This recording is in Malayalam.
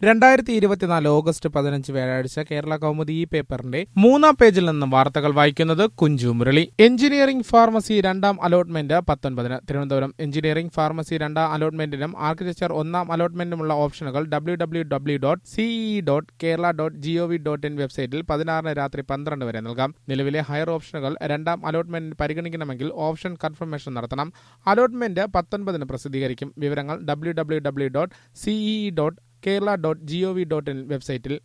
രണ്ടായിരത്തി ഇരുപത്തിനാല് ഓഗസ്റ്റ് പതിനഞ്ച് വ്യാഴാഴ്ച കേരള കൗമുദി ഈ പേപ്പറിന്റെ മൂന്നാം പേജിൽ നിന്നും വാർത്തകൾ വായിക്കുന്നത് കുഞ്ചു മുരളി എഞ്ചിനീയറിംഗ് ഫാർമസി രണ്ടാം അലോട്ട്മെന്റ് പത്തൊൻപതിന് തിരുവനന്തപുരം എഞ്ചിനീയറിംഗ് ഫാർമസി രണ്ടാം അലോട്ട്മെന്റിനും ആർക്കിടെക്ചർ ഒന്നാം അലോട്ട്മെന്റിനുമുള്ള ഓപ്ഷനുകൾ W W W dot CE dot Kerala dot gov dot in വെബ്സൈറ്റിൽ പതിനാറിന് രാത്രി പന്ത്രണ്ട് വരെ നൽകാം നിലവിലെ ഹയർ ഓപ്ഷനുകൾ രണ്ടാം അലോട്ട്മെന്റിന് പരിഗണിക്കണമെങ്കിൽ ഓപ്ഷൻ കൺഫർമേഷൻ നടത്തണം അലോട്ട്മെന്റ് പത്തൊൻപതിന് പ്രസിദ്ധീകരിക്കും വിവരങ്ങൾ W W W dot CE dot Kerala dot gov dot in വെബ്സൈറ്റിൽ